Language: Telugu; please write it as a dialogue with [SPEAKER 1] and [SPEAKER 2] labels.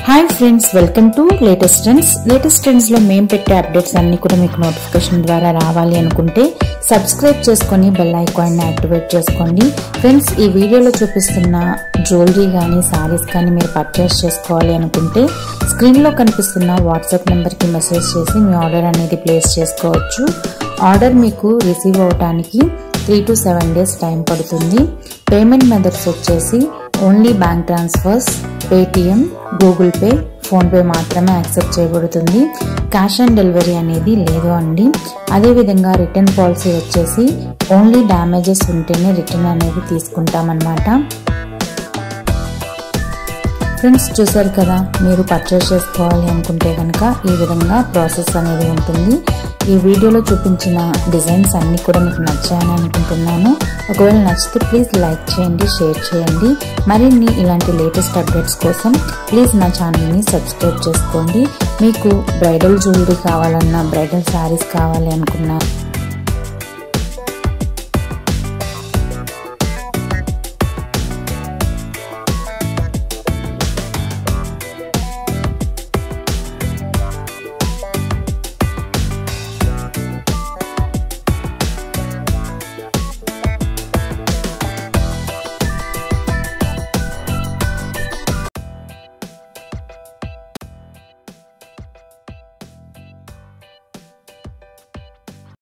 [SPEAKER 1] hi friends welcome to latest trends latest trends లో మేము పెట్టే అప్డేట్స్ అన్ని కూడా మీకు నోటిఫికేషన్ ద్వారా రావాలి అనుకుంటే సబ్స్క్రైబ్ చేసుకొని బెల్ ఐకాన్ యాక్టివేట్ చేసుకోండి ఫ్రెండ్స్ ఈ వీడియోలో చూపిస్తున్న జ్యువెలరీ కానీ సారీస్ కానీ మీరు పర్చేస్ చేసుకోవాలి అనుకుంటే స్క్రీన్లో కనిపిస్తున్న వాట్సాప్ నెంబర్కి మెసేజ్ చేసి మీ ఆర్డర్ అనేది ప్లేస్ చేసుకోవచ్చు ఆర్డర్ మీకు రిసీవ్ అవడానికి three to seven days time పడుతుంది పేమెంట్ మెథడ్స్ వచ్చేసి only bank transfers Paytm Google Pay PhonePe మాత్రమే యాక్సెప్ట్ చేయబడుతుంది క్యాష్ ఆన్ డెలివరీ అనేది లేదు అండి అదేవిధంగా రిటర్న్ పాలసీ వచ్చేసి ఓన్లీ డ్యామేజెస్ ఉంటేనే రిటర్న్ అనేది తీసుకుంటామన్నమాట ఫ్రెండ్స్ చూసారు కదా మీరు పర్చేస్ చేసుకోవాలి అనుకుంటే కనుక ఈ విధంగా ప్రాసెస్ అనేది ఉంటుంది ఈ వీడియోలో చూపించిన డిజైన్స్ అన్నీ కూడా మీకు నచ్చాయని అనుకుంటున్నాను ఒకవేళ నచ్చితే ప్లీజ్ లైక్ చేయండి షేర్ చేయండి మరిన్ని ఇలాంటి లేటెస్ట్ అప్డేట్స్ కోసం ప్లీజ్ నా ఛానల్ని సబ్స్క్రైబ్ చేసుకోండి మీకు బ్రైడల్ జ్యువెలరీ కావాలన్నా బ్రైడల్ శారీస్ కావాలి అనుకున్నా